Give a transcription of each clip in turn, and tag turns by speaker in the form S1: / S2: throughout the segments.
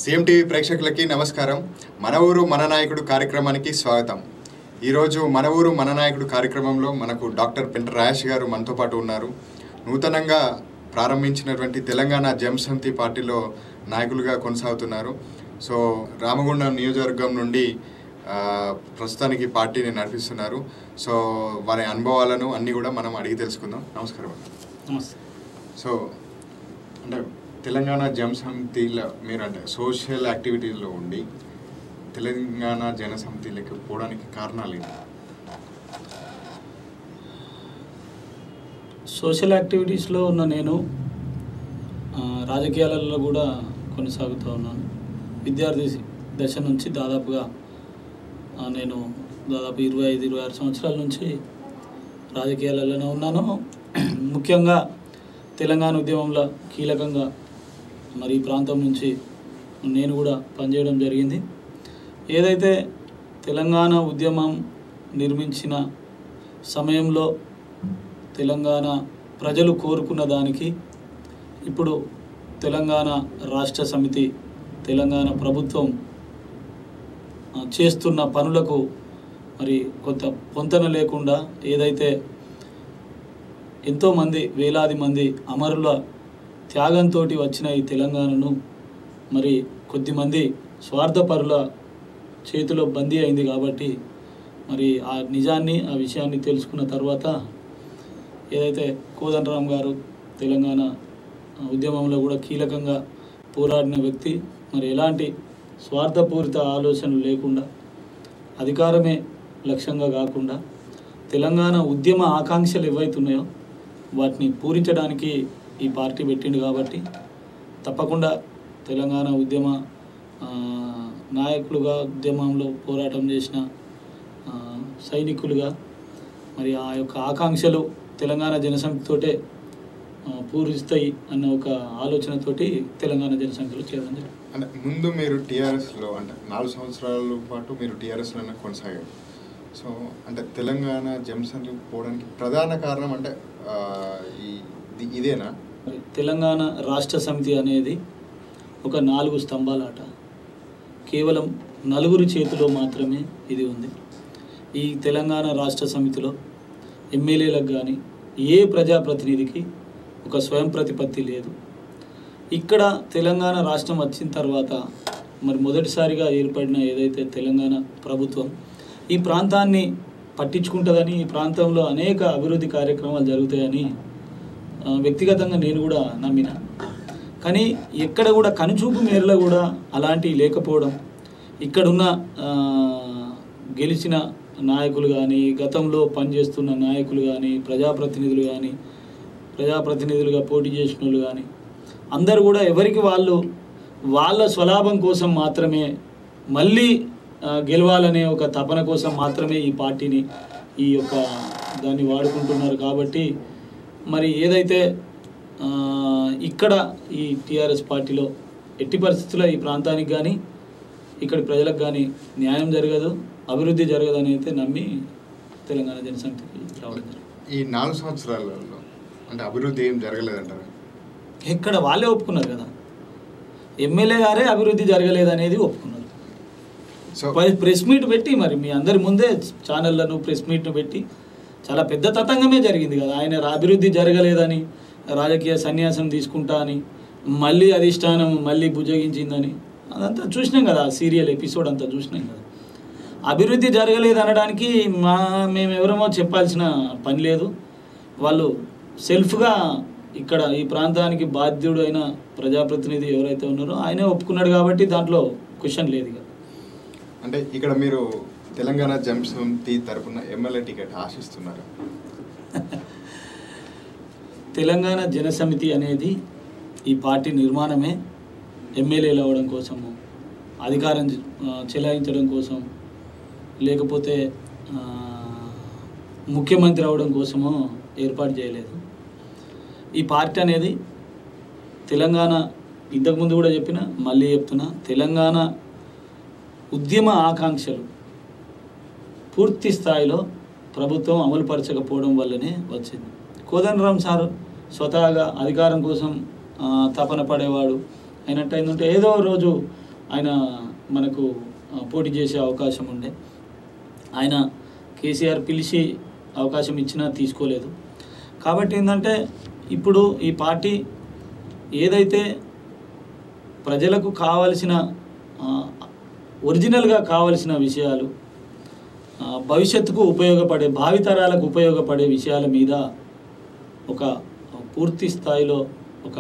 S1: CM TV ప్రేక్షకులకి నమస్కారం మన ఊరు మన నాయకుడు కార్యక్రమానికి స్వాగతం ఈరోజు మన ఊరు మన నాయకుడు కార్యక్రమంలో మనకు డాక్టర్ పెంట రాయేష్ గారు మనతో పాటు ఉన్నారు నూతనంగా ప్రారంభించినటువంటి తెలంగాణ జంసంతి పార్టీలో నాయకులుగా కొనసాగుతున్నారు సో రామగుండం నియోజకవర్గం నుండి ఆ, ప్రస్తుతానికి పార్టీని నడిపిస్తున్నారు సో వారి అనుభవాలను అన్నీ కూడా మనం అడిగి తెలుసుకుందాం నమస్కారం
S2: నమస్తే
S1: సో అంటే తెలంగాణ జనసమితిలో మీరు అంటే సోషల్ యాక్టివిటీస్లో ఉండి తెలంగాణ జనసమితిలోకి పోవడానికి కారణాలు ఏంటి
S2: సోషల్ యాక్టివిటీస్లో ఉన్న నేను ఆ, రాజకీయాలలో కూడా కొనసాగుతూ ఉన్నాను విద్యార్థి దశ నుంచి దాదాపుగా ఆ, నేను దాదాపు ఇరవై ఐదు ఇరవై ఆరు సంవత్సరాల నుంచి రాజకీయాలలోనే ఉన్నాను ముఖ్యంగా తెలంగాణ ఉద్యమంలో కీలకంగా మరి ఈ ప్రాంతం నుంచి నేను కూడా పనిచేయడం జరిగింది ఏదైతే తెలంగాణ ఉద్యమం నిర్మించిన సమయంలో తెలంగాణ ప్రజలు కోరుకున్న దానికి ఇప్పుడు తెలంగాణ రాష్ట్ర సమితి తెలంగాణ ప్రభుత్వం ఆ, చేస్తున్న పనులకు మరి కొంత పొంతన లేకుండా ఏదైతే ఎంతోమంది వేలాది మంది అమరుల త్యాగంతో వచ్చిన ఈ తెలంగాణను మరి కొద్దిమంది స్వార్థపరుల చేతిలో బందీ అయింది కాబట్టి మరి ఆ నిజాన్ని ఆ విషయాన్ని తెలుసుకున్న తర్వాత ఏదైతే కోదండరామ్ గారు తెలంగాణ ఆ, ఉద్యమంలో కూడా కీలకంగా పోరాడిన వ్యక్తి మరి ఎలాంటి స్వార్థపూరిత ఆలోచనలు లేకుండా అధికారమే లక్ష్యంగా కాకుండా తెలంగాణ ఉద్యమ ఆకాంక్షలు ఏవైతున్నాయో వాటిని పూరించడానికి ఈ పార్టీ పెట్టిండు కాబట్టి తప్పకుండా తెలంగాణ ఉద్యమ ఆ, నాయకులుగా ఉద్యమంలో పోరాటం చేసిన ఆ, సైనికులుగా మరి ఆ యొక్క ఆకాంక్షలు తెలంగాణ జనసమితితోటే ఆ, పూరిస్తాయి అన్న ఒక ఆలోచనతోటి తెలంగాణ జనసమితిలో చేయడం జరిగింది
S1: అంటే ముందు మీరు టీఆర్ఎస్లో అంటే నాలుగు సంవత్సరాల పాటు మీరు టీఆర్ఎస్లోనే కొనసాగారు సో అంటే తెలంగాణ జంసంతి పోవడానికి ప్రధాన కారణం అంటే ఆ, ఈ ఇది- ఇదేనా
S2: మరి తెలంగాణ రాష్ట్ర సమితి అనేది ఒక నాలుగు స్తంభాల ఆట కేవలం నలుగురి చేతిలో మాత్రమే ఇది ఉంది ఈ తెలంగాణ రాష్ట్ర సమితిలో ఎమ్మెల్యేలకు కానీ ఏ ప్రజాప్రతినిధికి ఒక స్వయం ప్రతిపత్తి లేదు ఇక్కడ తెలంగాణ రాష్ట్రం వచ్చిన తర్వాత మరి మొదటిసారిగా ఏర్పడిన ఏదైతే తెలంగాణ ప్రభుత్వం ఈ ప్రాంతాన్ని పట్టించుకుంటుందని ఈ ప్రాంతంలో అనేక అభివృద్ధి కార్యక్రమాలు జరుగుతాయని ఆ, వ్యక్తిగతంగా నేను కూడా నమ్మిన కానీ ఎక్కడ కూడా కనుచూపు మేరలో కూడా అలాంటివి లేకపోవడం ఇక్కడున్న ఆ, గెలిచిన నాయకులు కానీ గతంలో పనిచేస్తున్న నాయకులు కానీ ప్రజాప్రతినిధులు కానీ ప్రజాప్రతినిధులుగా పోటీ చేసిన వాళ్ళు కానీ అందరూ కూడా ఎవరికి వాళ్ళు వాళ్ళ స్వలాభం కోసం మాత్రమే మళ్ళీ ఆ, గెలవాలనే ఒక తపన కోసం మాత్రమే ఈ పార్టీని ఈ యొక్క దాన్ని వాడుకుంటున్నారు కాబట్టి మరి ఏదైతే ఆ, ఇక్కడ ఈ టీఆర్ఎస్ పార్టీలో ఎట్టి పరిస్థితుల్లో ఈ ప్రాంతానికి కానీ ఇక్కడి ప్రజలకు కానీ న్యాయం జరగదు అభివృద్ధి జరగదు అని అయితే నమ్మి తెలంగాణ జనసమితికి రావడం జరిగింది
S1: ఈ నాలుగు సంవత్సరాలలో అంటే అభివృద్ధి ఏం జరగలేదంటారా
S2: ఎక్కడ వాళ్ళే ఒప్పుకున్నారు కదా ఎమ్మెల్యే గారే అభివృద్ధి జరగలేదు అనేది ఒప్పుకున్నారు
S1: సో
S2: ప- ప్రెస్ మీట్ పెట్టి మరి మీ అందరి ముందే ఛానళ్లను ప్రెస్ మీట్ను పెట్టి చాలా పెద్ద తతంగమే జరిగింది కదా ఆయన రా- అభివృద్ధి జరగలేదని రాజకీయ సన్యాసం తీసుకుంటా అని మళ్ళీ అధిష్టానం మళ్ళీ భుజగించిందని అదంతా చూసినాం కదా ఆ సీరియల్ ఎపిసోడ్ అంతా చూసినాం కదా అభివృద్ధి జరగలేదు అనడానికి మా మేము ఎవరమో చెప్పాల్సిన పని లేదు వాళ్ళు సెల్ఫ్గా ఇక్కడ ఈ ప్రాంతానికి బాధ్యుడు అయిన ప్రజాప్రతినిధి ఎవరైతే ఉన్నారో ఆయనే ఒప్పుకున్నాడు కాబట్టి దాంట్లో క్వశ్చన్ లేదు ఇక
S1: అంటే ఇక్కడ మీరు తెలంగాణ జంసంతి తరపున ఎమ్మెల్యే టికెట్ ఆశిస్తున్నారు
S2: తెలంగాణ జనసమితి అనేది ఈ పార్టీ నిర్మాణమే ఎమ్మెల్యేలు అవ్వడం కోసము అధికారం ఆ, చెలాయించడం కోసం లేకపోతే ఆ, ముఖ్యమంత్రి అవడం కోసమో ఏర్పాటు చేయలేదు ఈ పార్టీ అనేది తెలంగాణ ఇంతకుముందు కూడా చెప్పిన మళ్ళీ చెప్తున్నా తెలంగాణ ఉద్యమ ఆకాంక్షలు పూర్తి స్థాయిలో ప్రభుత్వం అమలుపరచకపోవడం వల్లనే వచ్చింది కోదండరామ్ సార్ స్వతహాగా అధికారం కోసం ఆ, తపన పడేవాడు అయినట్టు అయిందంటే ఏదో రోజు ఆయన మనకు ఆ, పోటీ చేసే అవకాశం ఉండే ఆయన కేసీఆర్ పిలిచి అవకాశం ఇచ్చినా తీసుకోలేదు కాబట్టి ఏంటంటే ఇప్పుడు ఈ పార్టీ ఏదైతే ప్రజలకు కావలసిన ఆ, ఒరిజినల్గా కావలసిన విషయాలు ఆ, భవిష్యత్తుకు ఉపయోగపడే భావితరాలకు ఉపయోగపడే విషయాల మీద ఒక పూర్తి స్థాయిలో ఒక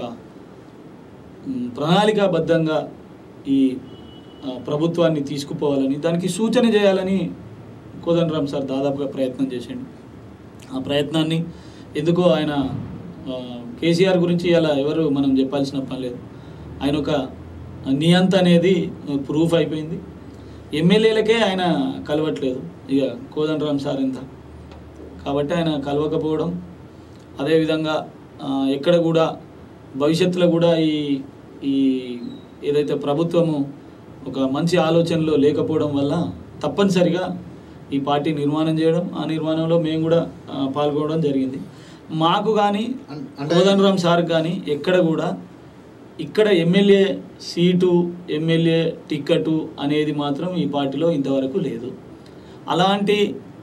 S2: మ్, ప్రణాళికాబద్ధంగా ఈ ఆ, ప్రభుత్వాన్ని తీసుకుపోవాలని దానికి సూచన చేయాలని కోదండరామ్ సార్ దాదాపుగా ప్రయత్నం చేసిండు ఆ ప్రయత్నాన్ని ఎందుకో ఆయన ఆ, కేసీఆర్ గురించి అలా ఎవరు మనం చెప్పాల్సిన పని లేదు ఆయన ఒక నియంత అనేది ప్రూఫ్ అయిపోయింది ఎమ్మెల్యేలకే ఆయన కలవట్లేదు ఇక కోదండరామ్ సార్ ఎంత కాబట్టి ఆయన కలవకపోవడం అదేవిధంగా ఆ, ఎక్కడ కూడా భవిష్యత్తులో కూడా ఈ ఈ ఏదైతే ప్రభుత్వము ఒక మంచి ఆలోచనలో లేకపోవడం వల్ల తప్పనిసరిగా ఈ పార్టీ నిర్మాణం చేయడం ఆ నిర్మాణంలో మేము కూడా ఆ, పాల్గొనడం జరిగింది మాకు కానీ
S1: అన్- అంటే-
S2: కోదండరామ్ సార్ కానీ ఎక్కడ కూడా ఇక్కడ ఎమ్మెల్యే సీటు ఎమ్మెల్యే టిక్కెటు అనేది మాత్రం ఈ పార్టీలో ఇంతవరకు లేదు అలాంటి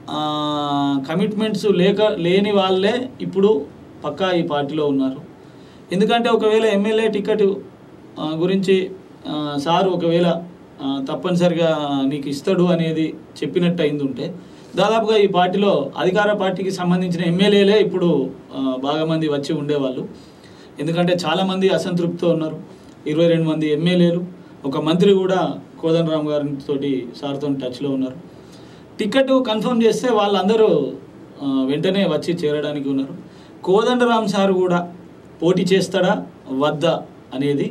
S2: కమిట్మెంట్స్ లేక లేని వాళ్ళే ఇప్పుడు పక్కా ఈ పార్టీలో ఉన్నారు ఎందుకంటే ఒకవేళ ఎమ్మెల్యే టికెట్ ఆ, గురించి ఆ, సార్ ఒకవేళ ఆ, తప్పనిసరిగా నీకు ఇస్తాడు అనేది చెప్పినట్టు అయింది ఉంటే దాదాపుగా ఈ పార్టీలో అధికార పార్టీకి సంబంధించిన ఎమ్మెల్యేలే ఇప్పుడు ఆ, బాగా మంది వచ్చి ఉండేవాళ్ళు ఎందుకంటే చాలామంది అసంతృప్తితో ఉన్నారు ఇరవై రెండు మంది ఎమ్మెల్యేలు ఒక మంత్రి కూడా కోదండరామ్ గారితో సార్తో టచ్లో ఉన్నారు టికెట్ కన్ఫర్మ్ చేస్తే వాళ్ళందరూ ఆ, వెంటనే వచ్చి చేరడానికి ఉన్నారు కోదండరామ్ సార్ కూడా పోటీ చేస్తాడా వద్దా అనేది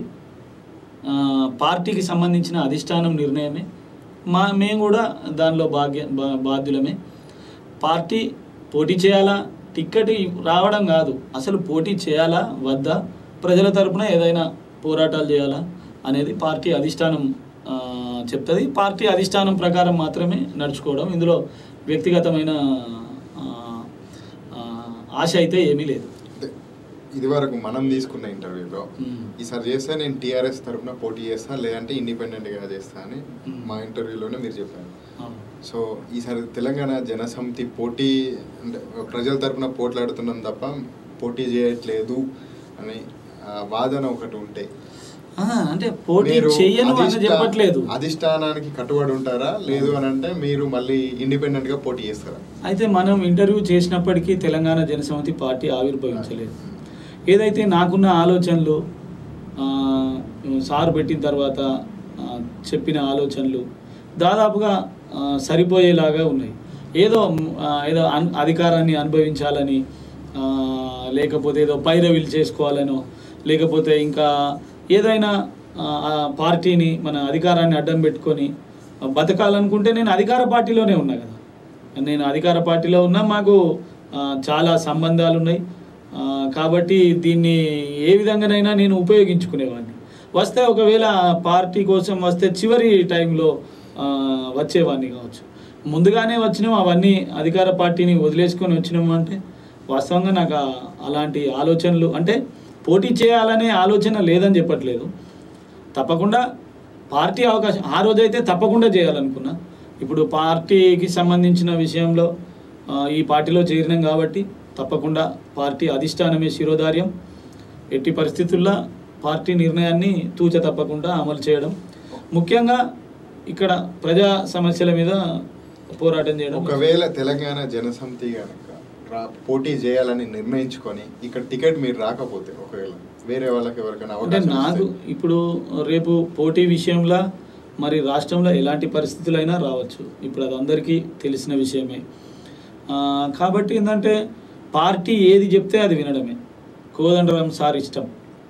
S2: ఆ, పార్టీకి సంబంధించిన అధిష్టానం నిర్ణయమే మా మేము కూడా దానిలో భాగ్య బా- బాధ్యులమే పార్టీ పోటీ చేయాలా టిక్కెట్ ఇవ్- రావడం కాదు అసలు పోటీ చేయాలా వద్దా ప్రజల తరపున ఏదైనా పోరాటాలు చేయాలా అనేది పార్టీ అధిష్టానం ఆ, చెప్తుంది పార్టీ అధిష్టానం ప్రకారం మాత్రమే నడుచుకోవడం ఇందులో వ్యక్తిగతమైన ఆ, ఆ, ఆశ అయితే ఏమీ లేదు
S1: అంటే ఇది వరకు మనం తీసుకున్న ఇంటర్వ్యూలో
S2: మ్మ్.
S1: ఈసారి చేస్తే నేను టీఆర్ఎస్ తరఫున పోటీ చేస్తా లేదంటే ఇండిపెండెంట్గా చేస్తా అని
S2: మ్మ్.
S1: మా ఇంటర్వ్యూలోనే మీరు చెప్పారు
S2: అవును.
S1: సో ఈసారి తెలంగాణ జనసమితి పోటీ అంటే ప్రజల తరపున పోట్లాడుతున్నాం తప్ప పోటీ చేయట్లేదు అని ఆ, వాదన ఒకటి ఉంటే
S2: ఆ, అంటే పోటీ
S1: మీరు
S2: చెయ్యను అని
S1: అధిష్ఠా-
S2: చెప్పట్లేదు
S1: అధిష్టానానికి కట్టుబడి ఉంటారా లేదు అని అంటే మీరు మళ్ళీ ఇండిపెండెంట్ గా పోటీ చేస్తారా
S2: అయితే మనం ఇంటర్వ్యూ చేసినప్పటికీ తెలంగాణ జనసమితి పార్టీ ఆవిర్భవించలేదు ఏదైతే నాకున్న ఆలోచనలు ఆ, సార్ పెట్టిన తర్వాత ఆ, చెప్పిన ఆలోచనలు దాదాపుగా ఆ, సరిపోయేలాగా ఉన్నాయి ఏదో ఆ, ఏదో అన్- అధికారాన్ని అనుభవించాలని ఆ, లేకపోతే ఏదో పైరవిలు చేసుకోవాలనో లేకపోతే ఇంకా ఏదైనా ఆ, ఆ పార్టీని మన అధికారాన్ని అడ్డం పెట్టుకొని బతకాలనుకుంటే నేను అధికార పార్టీలోనే ఉన్నా కదా నేను అధికార పార్టీలో ఉన్నా మాకు ఆ, చాలా సంబంధాలు ఉన్నాయి ఆ, కాబట్టి దీన్ని ఏ విధంగానైనా నేను ఉపయోగించుకునేవాడిని వస్తే ఒకవేళ పార్టీ కోసం వస్తే చివరి టైంలో ఆ, వచ్చేవాడిని కావచ్చు ముందుగానే వచ్చినాం అవన్నీ అధికార పార్టీని వదిలేసుకొని వచ్చినాము అంటే వాస్తవంగా నాకు ఆ- అలాంటి ఆలోచనలు అంటే పోటీ చేయాలనే ఆలోచన లేదని చెప్పట్లేదు తప్పకుండా పార్టీ అవకాశం ఆ రోజైతే తప్పకుండా చేయాలనుకున్నా ఇప్పుడు పార్టీకి సంబంధించిన విషయంలో ఆ, ఈ పార్టీలో చేరినాం కాబట్టి తప్పకుండా పార్టీ అధిష్టానమే శిరోధార్యం ఎట్టి పరిస్థితుల్లో పార్టీ నిర్ణయాన్ని తూచ తప్పకుండా అమలు చేయడం ముఖ్యంగా ఇక్కడ ప్రజా సమస్యల మీద పోరాటం చేయడం
S1: ఒకవేళ తెలంగాణ జనసమితి కనుక రా పోటీ చేయాలని నిర్ణయించుకొని ఇక్కడ టికెట్ మీరు రాకపోతే ఒకవేళ వేరే వాళ్ళకి ఎవరికైనా
S2: అంటే
S1: అవకాశం
S2: నాకు
S1: ఇస్తే,
S2: ఇప్పుడు రేపు పోటీ విషయంలో మరి రాష్ట్రంలో ఎలాంటి పరిస్థితులైనా రావచ్చు ఇప్పుడు అది అందరికీ తెలిసిన విషయమే ఆ, కాబట్టి ఏంటంటే పార్టీ ఏది చెప్తే అది వినడమే కోదండరామ్ సార్ ఇష్టం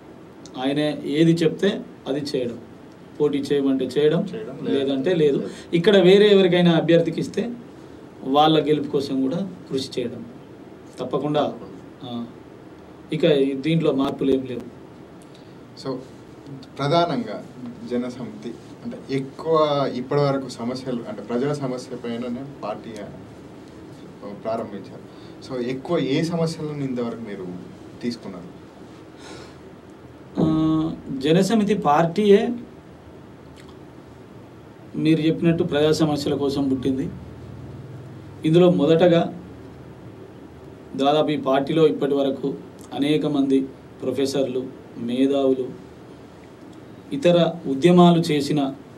S2: ఆయన ఏది చెప్తే అది చేయడం పోటీ చేయమంటే చేయడం
S1: చేయడం,
S2: లేదంటే లేదు ఇక్కడ వేరే ఎవరికైనా అభ్యర్థికి ఇస్తే వాళ్ళ గెలుపు కోసం కూడా కృషి చేయడం తప్పకుండా ఆ, ఇక ఈ- దీంట్లో మార్పులు ఏం లేవు
S1: సో ప్రధానంగా జనసమితి అంటే ఎక్కువ ఇప్పటివరకు సమస్యలు అంటే ప్రజా సమస్య పైననే పార్టీ ఆ, ప్రారంభించారు సో ఎక్కువ ఏ సమస్యలను ఇంతవరకు మీరు తీసుకున్నారు
S2: ఆ, జనసమితి పార్టీయే మీరు చెప్పినట్టు ప్రజా సమస్యల కోసం పుట్టింది ఇందులో మొదటగా దాదాపు ఈ పార్టీలో ఇప్పటి వరకు అనేక మంది ప్రొఫెసర్లు మేధావులు ఇతర ఉద్యమాలు చేసిన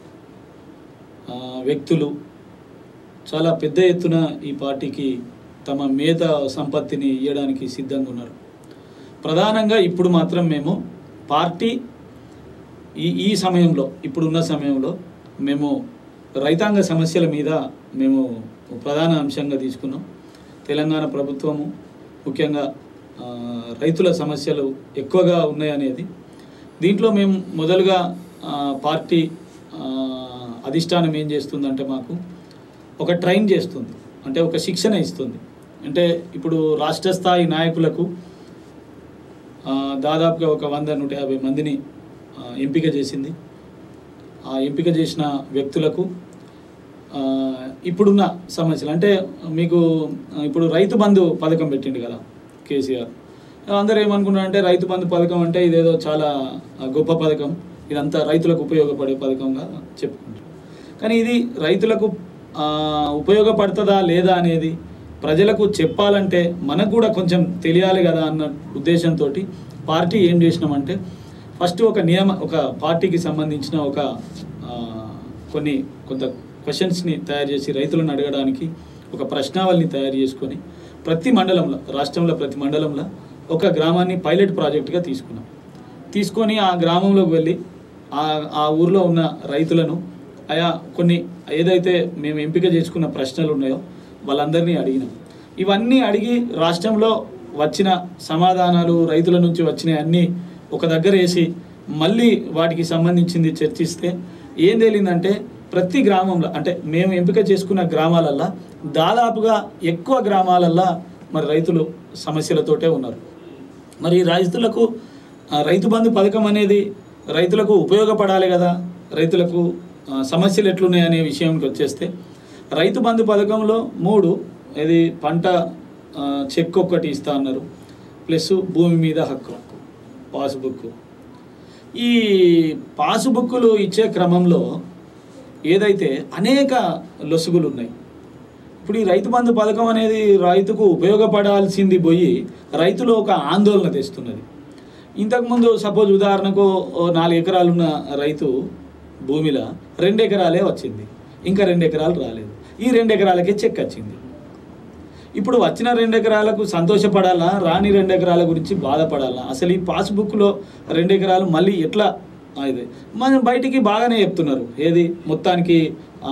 S2: ఆ, వ్యక్తులు చాలా పెద్ద ఎత్తున ఈ పార్టీకి తమ మేధ సంపత్తిని ఇవ్వడానికి సిద్ధంగా ఉన్నారు ప్రధానంగా ఇప్పుడు మాత్రం మేము పార్టీ ఈ ఈ సమయంలో ఇప్పుడున్న సమయంలో మేము రైతాంగ సమస్యల మీద మేము ప్రధాన అంశంగా తీసుకున్నాం తెలంగాణ ప్రభుత్వము ముఖ్యంగా ఆ, రైతుల సమస్యలు ఎక్కువగా ఉన్నాయనేది దీంట్లో మేము మొదలుగా ఆ, పార్టీ ఆ, అధిష్టానం ఏం చేస్తుందంటే మాకు ఒక ట్రైన్ చేస్తుంది అంటే ఒక శిక్షణ ఇస్తుంది అంటే ఇప్పుడు రాష్ట్ర స్థాయి నాయకులకు ఆ, దాదాపుగా ఒక వంద నూట యాభై మందిని ఆ, ఎంపిక చేసింది ఆ ఎంపిక చేసిన వ్యక్తులకు ఆ, ఇప్పుడున్న సమస్యలు అంటే మీకు ఆ, ఇప్పుడు రైతు బంధు పథకం పెట్టిండు కదా కేసీఆర్ అందరూ ఏమనుకున్నారంటే రైతు బంధు పథకం అంటే ఇదేదో చాలా ఆ, గొప్ప పథకం ఇదంతా రైతులకు ఉపయోగపడే పథకంగా చెప్పుకుంటారు కానీ ఇది రైతులకు ఆ, ఉపయోగపడుతుందా లేదా అనేది ప్రజలకు చెప్పాలంటే మనకు కూడా కొంచెం తెలియాలి కదా అన్న ఉద్దేశంతో పార్టీ ఏం చేసినామంటే ఫస్ట్ ఒక నియమ ఒక పార్టీకి సంబంధించిన ఒక ఆ, కొన్ని కొంత క్వశ్చన్స్ని తయారు చేసి రైతులను అడగడానికి ఒక ప్రశ్నావళిని తయారు చేసుకొని ప్రతి మండలంలో రాష్ట్రంలో ప్రతి మండలంలో ఒక గ్రామాన్ని పైలట్ ప్రాజెక్టుగా తీసుకున్నాం తీసుకొని ఆ గ్రామంలోకి వెళ్ళి ఆ ఆ ఊర్లో ఉన్న రైతులను ఆయా కొన్ని ఏదైతే మేము ఎంపిక చేసుకున్న ప్రశ్నలు ఉన్నాయో వాళ్ళందరినీ అడిగినాం ఇవన్నీ అడిగి రాష్ట్రంలో వచ్చిన సమాధానాలు రైతుల నుంచి వచ్చినాయి అన్నీ ఒక దగ్గర వేసి మళ్ళీ వాటికి సంబంధించింది చర్చిస్తే ఏం తేలిందంటే ప్రతి గ్రామంలో అంటే మేము ఎంపిక చేసుకున్న గ్రామాలల్లో దాదాపుగా ఎక్కువ గ్రామాలల్లో మరి రైతులు సమస్యలతోటే ఉన్నారు మరి ఈ రైతులకు ఆ, రైతు బంధు పథకం అనేది రైతులకు ఉపయోగపడాలి కదా రైతులకు ఆ, సమస్యలు ఎట్లున్నాయి అనే విషయానికి వచ్చేస్తే రైతు బంధు పథకంలో మూడు ఇది పంట ఆ, చెక్ ఒక్కటి ఇస్తా అన్నారు ప్లస్ భూమి మీద హక్కు పాస్బుక్ ఈ పాస్బుక్లు ఇచ్చే క్రమంలో ఏదైతే అనేక లొసుగులు ఉన్నాయి ఇప్పుడు ఈ రైతు బంధు పథకం అనేది రైతుకు ఉపయోగపడాల్సింది పోయి రైతులో ఒక ఆందోళన తెస్తున్నది ఇంతకుముందు సపోజ్ ఉదాహరణకు ఓ నాలుగు ఎకరాలున్న రైతు భూమిలో రెండు ఎకరాలే వచ్చింది ఇంకా రెండు ఎకరాలు రాలేదు ఈ రెండు ఎకరాలకే చెక్ వచ్చింది ఇప్పుడు వచ్చిన రెండు ఎకరాలకు సంతోషపడాలా రాని రెండు ఎకరాల గురించి బాధపడాలా అసలు ఈ పాస్బుక్లో రెండు ఎకరాలు మళ్ళీ ఎట్లా ఇది మనం బయటికి బాగానే చెప్తున్నారు ఏది మొత్తానికి ఆ,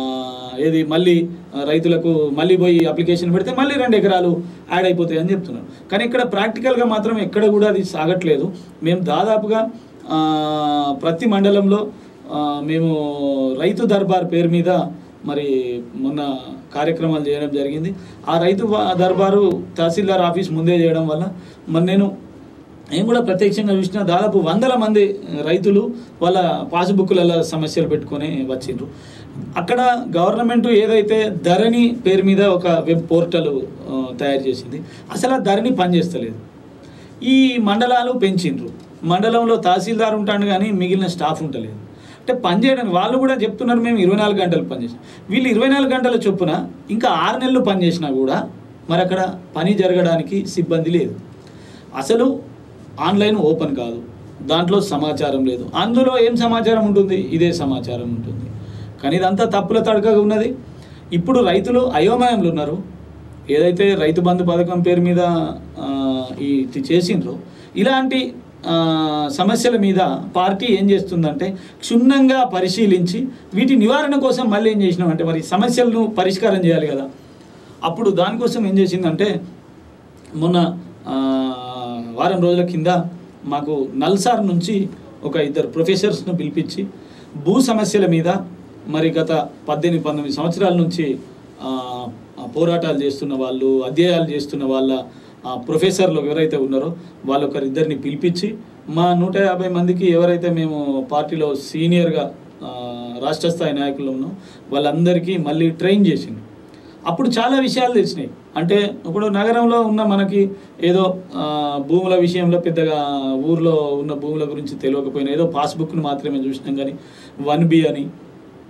S2: ఏది మళ్ళీ ఆ, రైతులకు మళ్ళీ పోయి అప్లికేషన్ పెడితే మళ్ళీ రెండు ఎకరాలు యాడ్ అయిపోతాయి అని చెప్తున్నారు కానీ ఇక్కడ ప్రాక్టికల్గా మాత్రం ఎక్కడ కూడా అది సాగట్లేదు మేము దాదాపుగా ఆ, ప్రతి మండలంలో ఆ, మేము రైతు దర్బార్ పేరు మీద మరి మొన్న కార్యక్రమాలు చేయడం జరిగింది ఆ రైతు బా- దర్బారు తహసీల్దార్ ఆఫీస్ ముందే చేయడం వల్ల మరి నేను నేను కూడా ప్రత్యక్షంగా చూసిన దాదాపు వందల మంది రైతులు వాళ్ళ పాస్బుక్లలో సమస్యలు పెట్టుకొని వచ్చిండ్రు అక్కడ గవర్నమెంట్ ఏదైతే ధరణి పేరు మీద ఒక వెబ్ పోర్టల్ ఆ, తయారు చేసింది అసలు ఆ ధరణి పనిచేస్తలేదు ఈ మండలాలు పెంచిండ్రు మండలంలో తహసీల్దార్ ఉంటాడు కానీ మిగిలిన స్టాఫ్ ఉండలేదు అంటే పనిచేయడానికి వాళ్ళు కూడా చెప్తున్నారు మేము ఇరవై నాలుగు గంటలు పనిచేసాం వీళ్ళు ఇరవై నాలుగు గంటల చొప్పున ఇంకా ఆరు నెలలు పనిచేసినా కూడా మరి అక్కడ పని జరగడానికి సిబ్బంది లేదు అసలు ఆన్లైన్ ఓపెన్ కాదు దాంట్లో సమాచారం లేదు అందులో ఏం సమాచారం ఉంటుంది ఇదే సమాచారం ఉంటుంది కానీ ఇదంతా తప్పుల తడకగా ఉన్నది ఇప్పుడు రైతులు అయోమయంలో ఉన్నారు ఏదైతే రైతు బంధు పథకం పేరు మీద ఆ, ఈ ఇది చేసిండ్రో ఇలాంటి ఆ, సమస్యల మీద పార్టీ ఏం చేస్తుందంటే క్షుణ్ణంగా పరిశీలించి వీటి నివారణ కోసం మళ్ళీ ఏం చేసినామంటే మరి సమస్యలను పరిష్కారం చేయాలి కదా అప్పుడు దానికోసం ఏం చేసిందంటే మొన్న ఆ, వారం రోజుల కింద మాకు నల్సార్ నుంచి ఒక ఇద్దరు ప్రొఫెసర్స్ను పిలిపించి భూ సమస్యల మీద మరి గత పద్దెనిమిది పంతొమ్మిది సంవత్సరాల నుంచి ఆ, ఆ, పోరాటాలు చేస్తున్న వాళ్ళు అధ్యయాలు చేస్తున్న వాళ్ళ ఆ, ప్రొఫెసర్లు ఎవరైతే ఉన్నారో వాళ్ళొకరిద్దరిని పిలిపించి మా నూట యాభై మందికి ఎవరైతే మేము పార్టీలో సీనియర్గా ఆ, రాష్ట్ర స్థాయి నాయకులు ఉన్నాం వాళ్ళందరికీ మళ్ళీ ట్రైన్ చేసింది అప్పుడు చాలా విషయాలు తెలిసినాయి అంటే ఇప్పుడు నగరంలో ఉన్న మనకి ఏదో ఆ, భూముల విషయంలో పెద్దగా ఊర్లో ఉన్న భూముల గురించి తెలియకపోయినా ఏదో పాస్బుక్ను మాత్రమే చూసినాం కానీ వన్ బి అని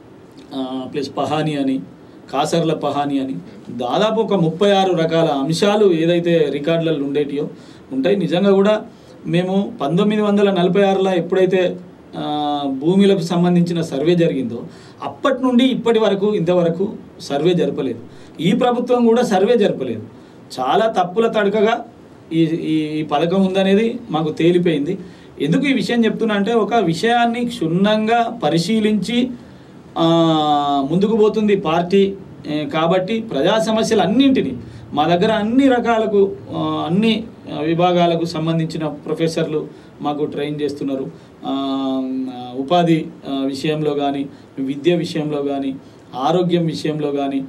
S2: ప్లస్ పహాని అని కాసర్ల పహాని అని దాదాపు ఒక ముప్పై ఆరు రకాల అంశాలు ఏదైతే రికార్డులలో ఉండేటియో ఉంటాయి నిజంగా కూడా మేము పంతొమ్మిది వందల నలభై ఆరులో ఎప్పుడైతే ఆ, భూమిలకు సంబంధించిన సర్వే జరిగిందో అప్పటి నుండి ఇప్పటి వరకు ఇంతవరకు సర్వే జరపలేదు ఈ ప్రభుత్వం కూడా సర్వే జరపలేదు చాలా తప్పుల తడకగా ఈ ఈ ఈ పథకం ఉందనేది మాకు తేలిపోయింది ఎందుకు ఈ విషయం చెప్తున్నా అంటే ఒక విషయాన్ని క్షుణ్ణంగా పరిశీలించి ఆ, ముందుకు పోతుంది పార్టీ ఏ, కాబట్టి ప్రజా సమస్యలు అన్నింటినీ మా దగ్గర అన్ని రకాలకు ఆ, అన్ని ఆ, విభాగాలకు సంబంధించిన ప్రొఫెసర్లు మాకు ట్రైన్ చేస్తున్నారు ఆ, ఉపాధి ఆ, విషయంలో కానీ విద్య విషయంలో కానీ ఆరోగ్యం విషయంలో కానీ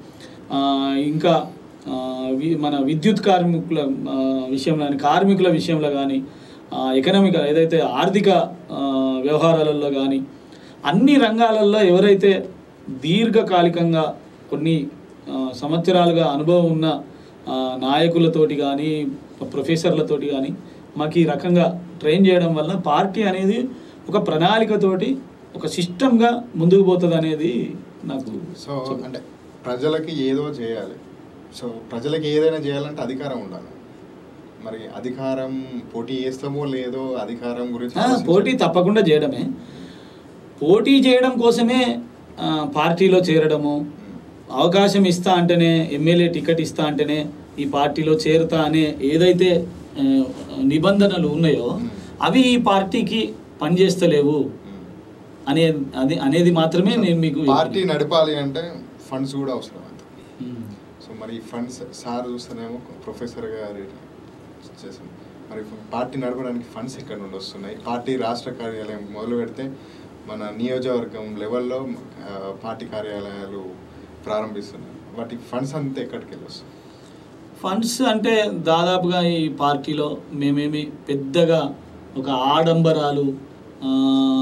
S2: ఇంకా ఆ, వి- మన విద్యుత్ కార్మికుల ఆ, విషయంలో కానీ కార్మికుల విషయంలో కానీ ఎకనామిక్ ఏదైతే ఆర్థిక ఆ, వ్యవహారాలలో కానీ అన్ని రంగాలలో ఎవరైతే దీర్ఘకాలికంగా కొన్ని ఆ, సంవత్సరాలుగా అనుభవం ఉన్న ఆ, నాయకులతోటి కానీ ప్రొఫెసర్లతోటి కానీ మాకు ఈ రకంగా ట్రైన్ చేయడం వల్ల పార్టీ అనేది ఒక ప్రణాళికతోటి ఒక సిస్టమ్గా ముందుకు పోతుంది అనేది నాకు
S1: సో అంటే ప్రజలకి ఏదో చేయాలి సో ప్రజలకి ఏదైనా చేయాలంటే అధికారం ఉండాలి మరి అధికారం పోటీ చేస్తామో లేదో అధికారం గురించి
S2: ఆ,
S1: ఆలోచించాలి.
S2: పోటీ తప్పకుండా చేయడమే పోటీ చేయడం కోసమే ఆ, పార్టీలో చేరడము అవకాశం ఇస్తా అంటేనే ఎమ్మెల్యే టికెట్ ఇస్తా అంటేనే ఈ పార్టీలో చేరుతా అనే ఏదైతే ఆ, నిబంధనలు ఉన్నాయో అవి ఈ పార్టీకి పనిచేస్తలేవు
S1: ఉమ్.
S2: అనే అది అనేది మాత్రమే నేను మీకు
S1: పార్టీ నడపాలి అంటే ఫండ్స్ కూడా అవసరం అంత
S2: ఉమ్.
S1: సో మరి ఈ ఫండ్స్ సార్ చూస్తేనేమో ప్రొఫెసర్ గారు చేసాం మరి పార్టీ నడపడానికి ఫండ్స్ ఎక్కడ నుండి వస్తున్నాయి పార్టీ రాష్ట్ర కార్యాలయం మొదలు పెడితే మన నియోజకవర్గం లెవెల్లో ఆ, పార్టీ కార్యాలయాలు ప్రారంభిస్తున్నారు వాటి ఫండ్స్ అంతా ఎక్కడికి వెళ్ళి వస్తుంది
S2: ఫండ్స్ అంటే దాదాపుగా ఈ పార్టీలో మేమేమి పెద్దగా ఒక ఆడంబరాలు ఆ,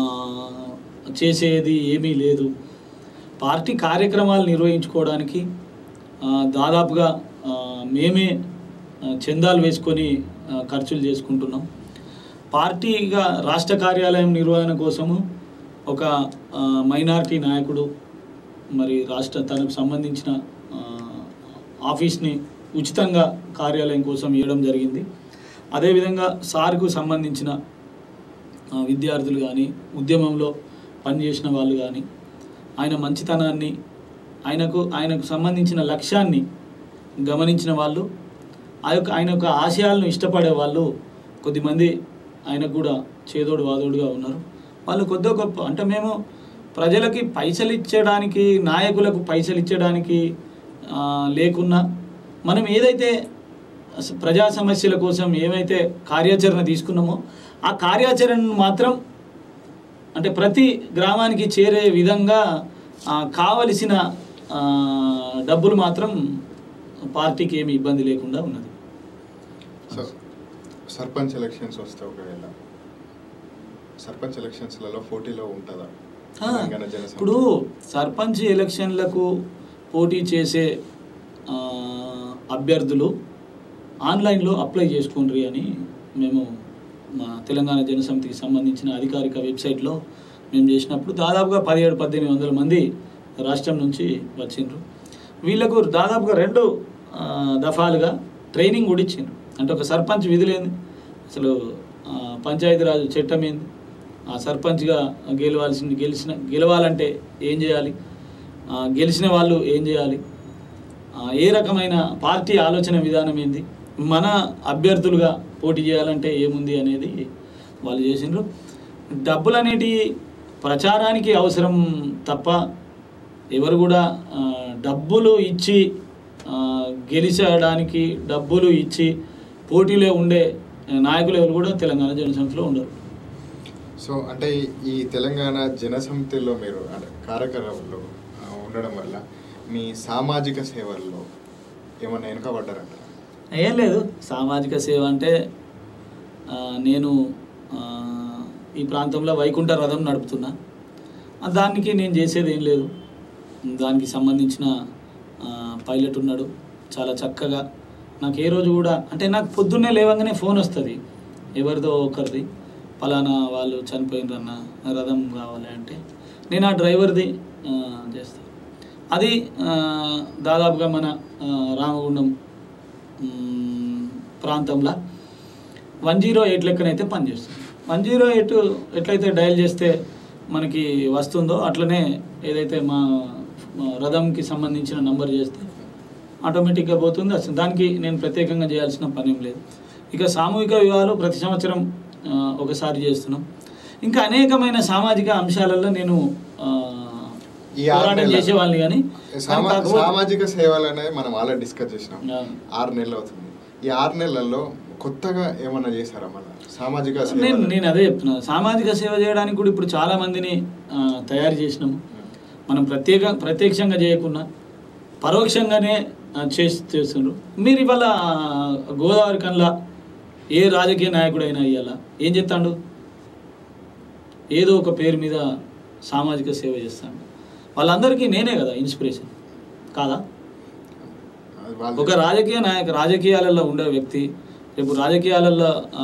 S2: చేసేది ఏమీ లేదు పార్టీ కార్యక్రమాలు నిర్వహించుకోవడానికి ఆ, దాదాపుగా ఆ, మేమే ఆ, చందాలు వేసుకొని ఆ, ఖర్చులు చేసుకుంటున్నాం పార్టీగా రాష్ట్ర కార్యాలయం నిర్వహణ కోసము ఒక ఆ, మైనారిటీ నాయకుడు మరి రాష్ట్ర తనకు సంబంధించిన ఆ, ఆఫీస్ని ఉచితంగా కార్యాలయం కోసం ఇవ్వడం జరిగింది అదేవిధంగా సార్కు సంబంధించిన ఆ, విద్యార్థులు కానీ ఉద్యమంలో పనిచేసిన వాళ్ళు కానీ ఆయన మంచితనాన్ని ఆయనకు ఆయనకు సంబంధించిన లక్ష్యాన్ని గమనించిన వాళ్ళు ఆ యొక్క ఆయన యొక్క ఆశయాలను ఇష్టపడే వాళ్ళు కొద్దిమంది ఆయనకు కూడా చేదోడు వాదోడుగా ఉన్నారు వాళ్ళు కొద్ది గొప్ప అంటే మేము ప్రజలకి పైసలు ఇచ్చడానికి నాయకులకు పైసలు ఇచ్చడానికి ఆ, లేకున్నా మనం ఏదైతే అస- ప్రజా సమస్యల కోసం ఏమైతే కార్యాచరణ తీసుకున్నామో ఆ కార్యాచరణను మాత్రం అంటే ప్రతి గ్రామానికి చేరే విధంగా ఆ, కావలసిన ఆ, డబ్బులు మాత్రం పార్టీకి ఏమి ఇబ్బంది లేకుండా ఉన్నది
S1: సో సర్పంచ్ ఎలక్షన్స్ వస్తే ఒకవేళ సర్పంచ్ ఎలక్షన్స్లలో పోటీలో ఉంటుందా
S2: ఆ,
S1: తెలంగాణ జనసమితి?
S2: ఇప్పుడు సర్పంచ్ ఎలక్షన్లకు పోటీ చేసే ఆ, అభ్యర్థులు ఆన్లైన్లో అప్లై చేసుకోండి అని మేము మా తెలంగాణ జనసమితికి సంబంధించిన అధికారిక వెబ్సైట్లో మేము చేసినప్పుడు దాదాపుగా పదిహేడు పద్దెనిమిది వందల మంది రాష్ట్రం నుంచి వచ్చిండ్రు వీళ్ళకు దాదాపుగా రెండు ఆ, దఫాలుగా ట్రైనింగ్ కూడా ఇచ్చిండ్రు అంటే ఒక సర్పంచ్ విధులేంది అసలు ఆ, పంచాయతీరాజ్ చట్టం ఏంది ఆ సర్పంచ్గా గెలవాల్సింది గెలిచిన గెలవాలంటే ఏం చేయాలి ఆ, గెలిచిన వాళ్ళు ఏం చేయాలి ఆ, ఏ రకమైన పార్టీ ఆలోచన విధానం ఏంది మన అభ్యర్థులుగా పోటీ చేయాలంటే ఏముంది అనేది వాళ్ళు చేసిండ్రు డబ్బులు అనేటివి ప్రచారానికి అవసరం తప్ప ఎవరు కూడా ఆ, డబ్బులు ఇచ్చి ఆ, గెలిచడానికి డబ్బులు ఇచ్చి పోటీలో ఉండే నాయకులు ఎవరు కూడా తెలంగాణ జనసంఖ్యలో ఉండరు
S1: సో అంటే ఈ తెలంగాణ జనసమితిలో మీరు అంటే కార్యక్రమంలో ఆ, ఉండడం వల్ల మీ సామాజిక సేవల్లో ఏమన్నా వెనుకబడ్డారంటారా
S2: ఏం లేదు సామాజిక సేవ అంటే ఆ, నేను ఆ, ఈ ప్రాంతంలో వైకుంఠ రథం నడుపుతున్నా ఆ, దానికి నేను చేసేది ఏం లేదు దానికి సంబంధించిన ఆ, పైలట్ ఉన్నాడు చాలా చక్కగా నాకు ఏ రోజు కూడా అంటే నాకు పొద్దున్నే లేవగానే ఫోన్ వస్తుంది ఎవరిదో ఒకరిది పలానా వాళ్ళు చనిపోయినరన్న రథం కావాలి అంటే నేను ఆ డ్రైవర్ది ఆ, చేస్తాను అది ఆ, దాదాపుగా మన ఆ, రామగుండం మ్, ప్రాంతంలో వన్ జీరో ఎయిట్ లెక్కనైతే పనిచేస్తుంది వన్ జీరో ఎయిట్ ఎట్లయితే డయల్ చేస్తే మనకి వస్తుందో అట్లనే ఏదైతే మా మా రథంకి సంబంధించిన నంబర్ చేస్తే ఆటోమేటిక్గా పోతుంది అసలు దానికి నేను ప్రత్యేకంగా చేయాల్సిన పని ఏం లేదు ఇక సామూహిక వివాహాలు ప్రతి సంవత్సరం ఆ, ఒకసారి చేస్తున్నాం ఇంకా అనేకమైన సామాజిక అంశాలలో నేను ఆ,
S1: ఈ ఆరు
S2: పోరాటం
S1: నెలల-
S2: చేసేవాళ్ళని కానీ
S1: సామా-
S2: కాకపోతే-
S1: సామాజిక సేవలు అనేది మనం ఆల్రెడీ డిస్కస్ చేసినాం
S2: ఆ.
S1: ఆరు నెలలు అవుతుంది ఈ ఆరు నెలల్లో కొత్తగా ఏమన్నా చేశారా మన సామాజిక
S2: నేను
S1: సేవలు?
S2: నేను అదే చెప్తున్నా సామాజిక సేవ చేయడానికి కూడా ఇప్పుడు చాలా మందిని ఆ, తయారు చేసినాము మనం ప్రత్యేక ప్రత్యక్షంగా చేయకుండా పరోక్షంగానే ఆ, చేసి చేస్తుండ్రు మీరు ఇవాళ ఆ, గోదావరి కన్లా ఏ రాజకీయ నాయకుడైనా ఇవాళ ఏం చెప్తాడు ఏదో ఒక పేరు మీద సామాజిక సేవ చేస్తాడు వాళ్ళందరికీ నేనే కదా ఇన్స్పిరేషన్ కాదా
S1: అది వాళ్ళు-
S2: ఒక రాజకీయ నాయక రాజకీయాలలో ఉండే వ్యక్తి రేపు రాజకీయాలలో ఆ,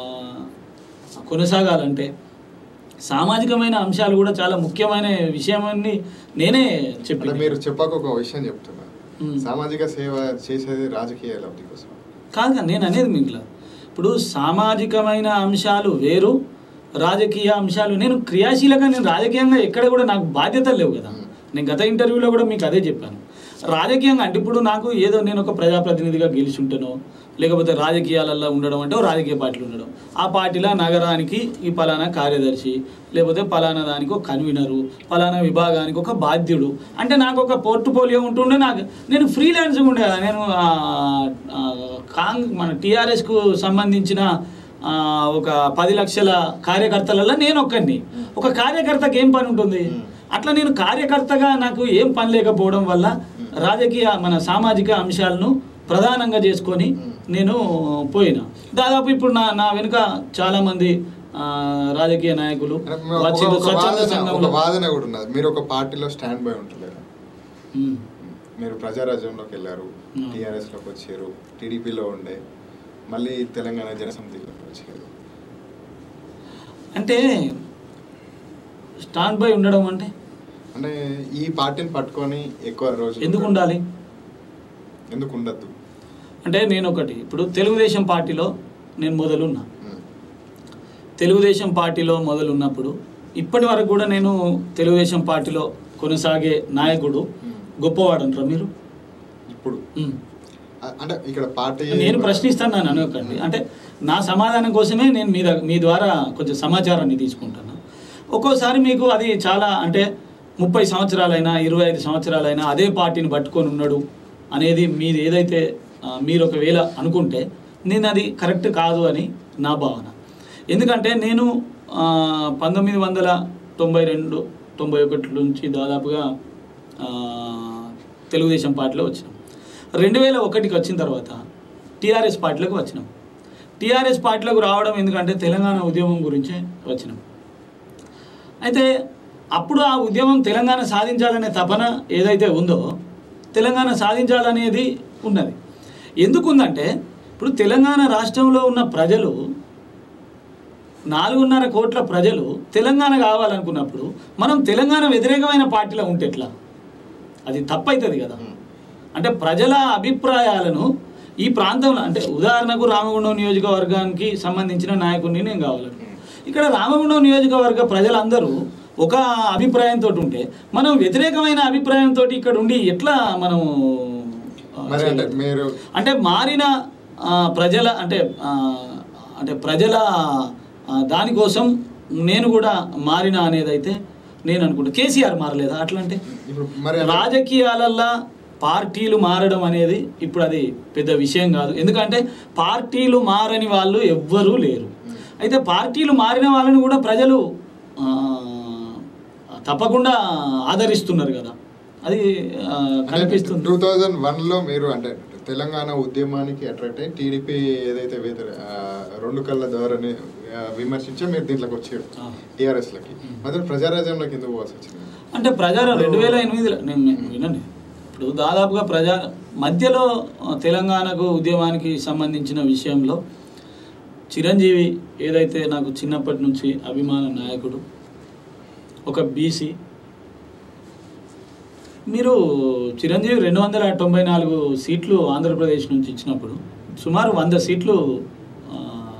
S2: కొనసాగాలంటే సామాజికమైన అంశాలు కూడా చాలా ముఖ్యమైన విషయమని నేనే
S1: అంటే
S2: చెప్పి
S1: మీరు చెప్పక ఒక విషయం చెప్తున్నారు
S2: మ్మ్.
S1: సామాజిక సేవ చేసేది రాజకీయ లబ్ధి కోసం
S2: కాదు కాదు, నేను అనేది మీకు ఇప్పుడు సామాజికమైన అంశాలు వేరు రాజకీయ అంశాలు నేను క్రియాశీలంగా నేను రాజకీయంగా ఎక్కడ కూడా నాకు బాధ్యతలు లేవు కదా నేను గత ఇంటర్వ్యూలో కూడా మీకు అదే చెప్పాను రాజకీయంగా అంటే ఇప్పుడు నాకు ఏదో నేను ఒక ప్రజాప్రతినిధిగా గెలిచి ఉంటానో లేకపోతే రాజకీయాలలో ఉండడం అంటే ఓ రాజకీయ పార్టీలు ఉండడం ఆ పార్టీలో నగరానికి ఈ పలానా కార్యదర్శి లేకపోతే పలానా దానికి ఒక కన్వీనరు పలానా విభాగానికి ఒక బాధ్యుడు అంటే నాకు ఒక పోర్ట్ఫోలియో ఉంటుండే నాకు నేను ఫ్రీలాన్స్ ఉండే కదా నేను ఆ, ఆ, కాంగ్ మన టీఆర్ఎస్కు సంబంధించిన ఆ, ఒక పది లక్షల కార్యకర్తలలో నేను ఒక్కడిని ఒక కార్యకర్తకి ఏం పని ఉంటుంది అట్లా నేను కార్యకర్తగా నాకు ఏం పని లేకపోవడం వల్ల రాజకీయ మన సామాజిక అంశాలను ప్రధానంగా చేసుకొని నేను పోయినా దాదాపు ఇప్పుడు నా నా వెనుక చాలా మంది ఆ, రాజకీయ నాయకులు
S1: అంటే ఒక-
S2: వచ్చి
S1: ఒక
S2: స్వచ్ఛంద
S1: వాదన- ఒక
S2: సంఘంలో
S1: వాదన కూడా ఉన్నది మీరు ఒక పార్టీలో స్టాండ్ బై ఉంటలేరు
S2: ఉమ్.
S1: మీరు ప్రజారాజ్యంలోకి వెళ్ళారు
S2: Hmm.
S1: టీఆర్ఎస్ లోకి వచ్చారు టీడీపీలో ఉండే మళ్ళీ తెలంగాణ జనసమితిలోకి వచ్చారు
S2: అంటే స్టాండ్ బై ఉండడం అంటే
S1: అంటే ఈ పార్టీని పట్టుకొని ఎక్కువ రోజులు
S2: ఎందుకు ఉండాలి
S1: ఎందుకు ఉండద్దు
S2: అంటే నేను ఒకటి ఇప్పుడు తెలుగుదేశం పార్టీలో నేను మొదలున్నా తెలుగుదేశం పార్టీలో మొదలున్నప్పుడు ఇప్పటి వరకు కూడా నేను తెలుగుదేశం పార్టీలో కొనసాగే నాయకుడు గొప్పవాడు అంటారా మీరు
S1: ఇప్పుడు
S2: ఉమ్.
S1: అ- అంటే ఇక్కడ పార్టీ
S2: నేను ప్రశ్నిస్తాను అనకండి అంటే నా సమాధానం కోసమే నేను మీ దగ్గ- మీ ద్వారా కొంచెం సమాచారాన్ని తీసుకుంటాను ఒక్కోసారి మీకు అది చాలా అంటే ముప్పై సంవత్సరాలైనా ఇరవై ఐదు సంవత్సరాలైనా అదే పార్టీని పట్టుకొని ఉన్నాడు అనేది మీది ఏదైతే ఆ, మీరు ఒకవేళ అనుకుంటే నేను అది కరెక్ట్ కాదు అని నా భావన ఎందుకంటే నేను ఆ, పంతొమ్మిది వందల తొంభై రెండు తొంభై ఒకటి నుంచి దాదాపుగా ఆ, తెలుగుదేశం పార్టీలో వచ్చినాం రెండు వేల ఒకటికి వచ్చిన తర్వాత టీఆర్ఎస్ పార్టీలోకి వచ్చినాం టీఆర్ఎస్ పార్టీలోకి రావడం ఎందుకంటే తెలంగాణ ఉద్యమం గురించే వచ్చినాం అయితే అప్పుడు ఆ ఉద్యమం తెలంగాణ సాధించాలనే తపన ఏదైతే ఉందో తెలంగాణ సాధించాలనేది ఉన్నది ఎందుకు ఉందంటే ఇప్పుడు తెలంగాణ రాష్ట్రంలో ఉన్న ప్రజలు నాలుగున్నర కోట్ల ప్రజలు తెలంగాణ కావాలనుకున్నప్పుడు మనం తెలంగాణ వ్యతిరేకమైన పార్టీలో ఉంటే ఎట్లా అది తప్పవుతుంది కదా అంటే ప్రజల అభిప్రాయాలను ఈ ప్రాంతంలో అంటే ఉదాహరణకు రామగుండం నియోజకవర్గానికి సంబంధించిన నాయకుడిని నేను కావాలను ఇక్కడ రామగుండం నియోజకవర్గ ప్రజలందరూ ఒక అభిప్రాయంతో ఉంటే మనం వ్యతిరేకమైన అభిప్రాయంతో ఇక్కడ ఉండి ఎట్లా మనం ఆ,
S1: మరి అంటే
S2: చేయగలుగుతాం?
S1: మీరు
S2: అంటే మారిన ఆ, ప్రజల అంటే ఆ, అంటే ప్రజల ఆ, దానికోసం నేను కూడా మారిన అనేది అయితే నేను అనుకుంటా కేసీఆర్ మారలేదా అట్లా అంటే
S1: ఇప్పుడు మరి
S2: రాజకీయాలల్లో పార్టీలు మారడం అనేది ఇప్పుడు అది పెద్ద విషయం కాదు ఎందుకంటే పార్టీలు మారని వాళ్ళు ఎవ్వరూ లేరు అయితే పార్టీలు మారిన వాళ్ళని కూడా ప్రజలు ఆ, తప్పకుండా ఆదరిస్తున్నారు కదా అది ఆ, కనిపిస్తుంది
S1: టూ థౌజండ్ వన్లో మీరు అంటే తెలంగాణ ఉద్యమానికి అట్రాక్ట్ అయ్యి టీడీపీ ఏదైతే వేతర ఆ, రెండు కళ్ళ ధోరణి ఆ, విమర్శించి మీరు దీంట్లోకి వచ్చారు
S2: ఆ.
S1: టీఆర్ఎస్లకి మొదలు ప్రజారాజ్యంలోకి ఎందుకు పోవాల్సి వచ్చింది
S2: అంటే ప్రజా రెండు వేల ఎనిమిదిలో నేను నేను వినండి ఇప్పుడు దాదాపుగా ప్రజా మధ్యలో ఆ, తెలంగాణకు ఉద్యమానికి సంబంధించిన విషయంలో చిరంజీవి ఏదైతే నాకు చిన్నప్పటి నుంచి అభిమాన నాయకుడు ఒక బీసీ మీరు చిరంజీవి రెండు వందల తొంభై నాలుగు సీట్లు ఆంధ్రప్రదేశ్ నుంచి ఇచ్చినప్పుడు సుమారు వంద సీట్లు ఆ,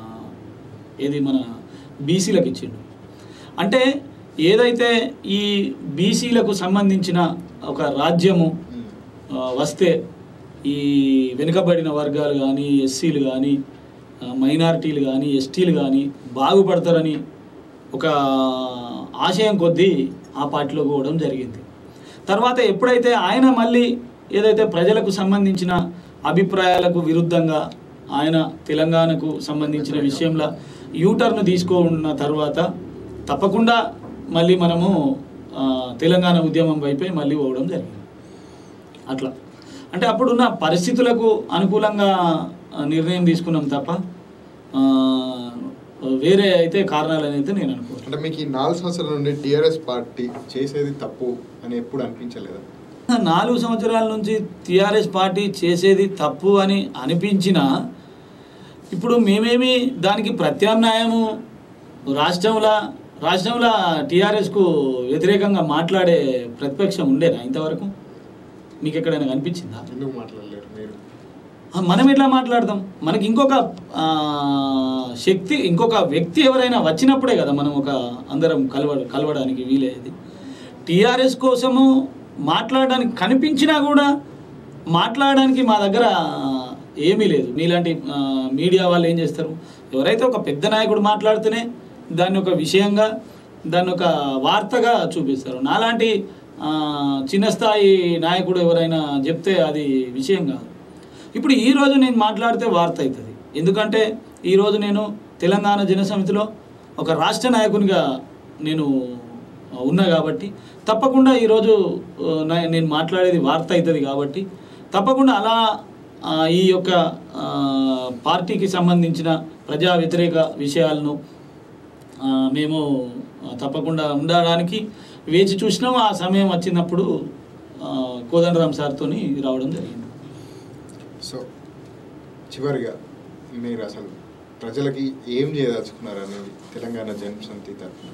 S2: ఏది మన బీసీలకు ఇచ్చిండు అంటే ఏదైతే ఈ బీసీలకు సంబంధించిన ఒక రాజ్యము ఆ, వస్తే ఈ వెనుకబడిన వర్గాలు కానీ ఎస్సీలు కానీ మైనారిటీలు కానీ ఎస్టీలు కానీ బాగుపడతారని ఒక ఆశయం కొద్దీ ఆ పార్టీలో పోవడం జరిగింది తర్వాత ఎప్పుడైతే ఆయన మళ్ళీ ఏదైతే ప్రజలకు సంబంధించిన అభిప్రాయాలకు విరుద్ధంగా ఆయన తెలంగాణకు సంబంధించిన విషయంలో యూటర్న్ తీసుకున్న తర్వాత తప్పకుండా మళ్ళీ మనము ఆ, తెలంగాణ ఉద్యమం వైపే మళ్ళీ పోవడం జరిగింది అట్లా అంటే అప్పుడున్న పరిస్థితులకు అనుకూలంగా ఆ, నిర్ణయం తీసుకున్నాం తప్ప ఆ, వేరే అయితే కారణాలని అయితే నేను అనుకో
S1: అంటే మీకు ఈ నాలుగు సంవత్సరాల నుండి టీఆర్ఎస్ పార్టీ చేసేది తప్పు అని ఎప్పుడు అనిపించలేదా
S2: నాలుగు సంవత్సరాల నుంచి టీఆర్ఎస్ పార్టీ చేసేది తప్పు అని అనిపించినా ఇప్పుడు మేమేమి దానికి ప్రత్యామ్నాయము రాష్ట్రంలో రాష్ట్రంలో టీఆర్ఎస్కు వ్యతిరేకంగా మాట్లాడే ప్రతిపక్షం ఉండేనా ఇంతవరకు మీకు ఎక్కడైనా కనిపించిందా
S1: ఎందుకు మాట్లాడలేరు మీరు
S2: ఆ, మనం ఎట్లా మాట్లాడతాం మనకి ఇంకొక ఆ, శక్తి ఇంకొక వ్యక్తి ఎవరైనా వచ్చినప్పుడే కదా మనం ఒక అందరం కలవ కలవడానికి వీలయ్యేది టీఆర్ఎస్ కోసము మాట్లాడడానికి కనిపించినా కూడా మాట్లాడడానికి మా దగ్గర ఏమీ లేదు మీలాంటి ఆ, మీడియా వాళ్ళు ఏం చేస్తారు ఎవరైతే ఒక పెద్ద నాయకుడు మాట్లాడితేనే దాన్ని ఒక విషయంగా దాన్ని ఒక వార్తగా చూపిస్తారు నాలాంటి ఆ, చిన్న స్థాయి నాయకుడు ఎవరైనా చెప్తే అది విషయం కాదు ఇప్పుడు ఈ రోజు నేను మాట్లాడితే వార్త అవుతుంది ఎందుకంటే ఈరోజు నేను తెలంగాణ జనసమితిలో ఒక రాష్ట్ర నాయకునిగా నేను ఉన్నా కాబట్టి తప్పకుండా ఈరోజు ఆ, నా- నేను మాట్లాడేది వార్త అవుతుంది కాబట్టి తప్పకుండా అలా ఆ, ఈ యొక్క ఆ, పార్టీకి సంబంధించిన ప్రజా వ్యతిరేక విషయాలను ఆ, మేము ఆ, తప్పకుండా ఉండడానికి వేచి చూసినాం ఆ సమయం వచ్చినప్పుడు ఆ, కోదండరామ్ సార్తో రావడం జరిగింది
S1: సో చివరిగా మీరు అసలు ప్రజలకి ఏం చేయదలుచుకున్నారు అనేది తెలంగాణ జనసమితి తరఫున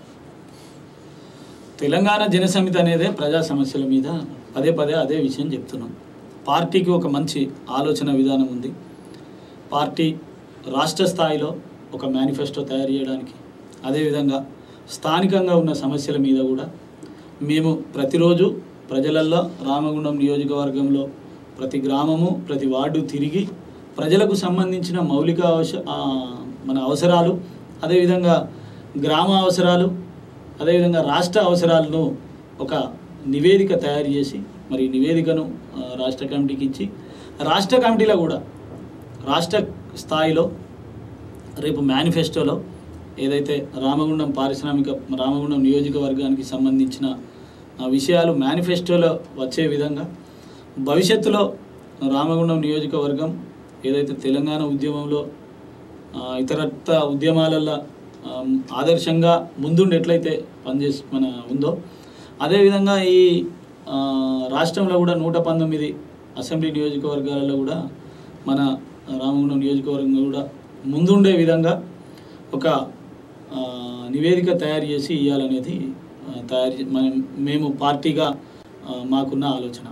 S2: తెలంగాణ జనసమితి అనేదే ప్రజా సమస్యల మీద పదే పదే అదే విషయం చెప్తున్నాం పార్టీకి ఒక మంచి ఆలోచన విధానం ఉంది పార్టీ రాష్ట్ర స్థాయిలో ఒక మేనిఫెస్టో తయారు చేయడానికి అదేవిధంగా స్థానికంగా ఉన్న సమస్యల మీద కూడా మేము ప్రతిరోజు ప్రజలల్లో రామగుండం నియోజకవర్గంలో ప్రతి గ్రామము ప్రతి వార్డు తిరిగి ప్రజలకు సంబంధించిన మౌలిక అవస ఆ, మన అవసరాలు అదేవిధంగా గ్రామ అవసరాలు అదేవిధంగా రాష్ట్ర అవసరాలను ఒక నివేదిక తయారు చేసి మరి ఈ నివేదికను ఆ, రాష్ట్ర కమిటీకి ఇచ్చి రాష్ట్ర కమిటీలో కూడా రాష్ట్ర స్థాయిలో రేపు మేనిఫెస్టోలో ఏదైతే రామగుండం పారిశ్రామిక రామగుండం నియోజకవర్గానికి సంబంధించిన ఆ విషయాలు మేనిఫెస్టోలో వచ్చే విధంగా భవిష్యత్తులో రామగుండం నియోజకవర్గం ఏదైతే తెలంగాణ ఉద్యమంలో ఆ, ఇతరత్ర ఉద్యమాలలో ఆ, ఆదర్శంగా ముందుండి ఎట్లయితే పనిచేసి మన ఉందో అదేవిధంగా ఈ ఆ, రాష్ట్రంలో కూడా నూట పంతొమ్మిది అసెంబ్లీ నియోజకవర్గాలలో కూడా మన రామగుండం నియోజకవర్గం కూడా ముందుండే విధంగా ఒక ఆ, నివేదిక తయారు చేసి ఇవ్వాలనేది ఆ, తయారు చే- మనం మేము పార్టీగా ఆ, మాకున్న ఆలోచన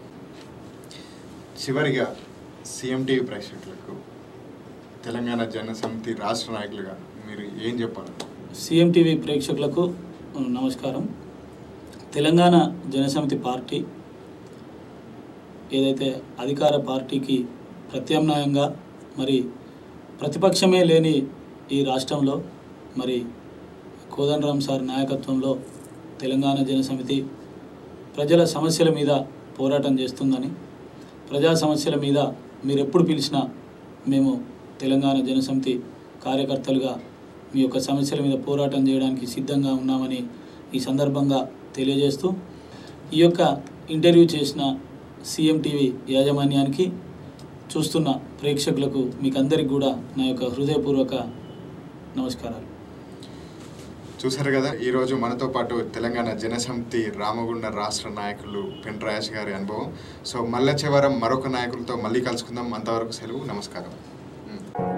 S1: చివరిగా సీఎం టీవీ ప్రేక్షకులకు తెలంగాణ జనసమితి రాష్ట్ర నాయకులుగా మీరు ఏం చెప్పాలి
S2: సీఎం టీవీ ప్రేక్షకులకు ఆ, నమస్కారం తెలంగాణ జనసమితి పార్టీ ఏదైతే అధికార పార్టీకి ప్రత్యామ్నాయంగా మరి ప్రతిపక్షమే లేని ఈ రాష్ట్రంలో మరి కోదండరామ్ సార్ నాయకత్వంలో తెలంగాణ జనసమితి ప్రజల సమస్యల మీద పోరాటం చేస్తుందని ప్రజా సమస్యల మీద మీరు ఎప్పుడు పిలిచినా మేము తెలంగాణ జనసమితి కార్యకర్తలుగా మీ యొక్క సమస్యల మీద పోరాటం చేయడానికి సిద్ధంగా ఉన్నామని ఈ సందర్భంగా తెలియజేస్తూ ఈ యొక్క ఇంటర్వ్యూ చేసిన సీఎం టీవీ యాజమాన్యానికి చూస్తున్న ప్రేక్షకులకు మీకు అందరికి కూడా నా యొక్క హృదయపూర్వక నమస్కారాలు
S1: చూసారు కదా ఈరోజు మనతో పాటు తెలంగాణ జనసమితి రామగుండ రాష్ట్ర నాయకులు పెంట్రాయస్ గారి అనుభవం సో మళ్ళీ చివరం మరొక నాయకులతో మళ్ళీ కలుసుకుందాం అంతవరకు సెలవు నమస్కారం ఉమ్.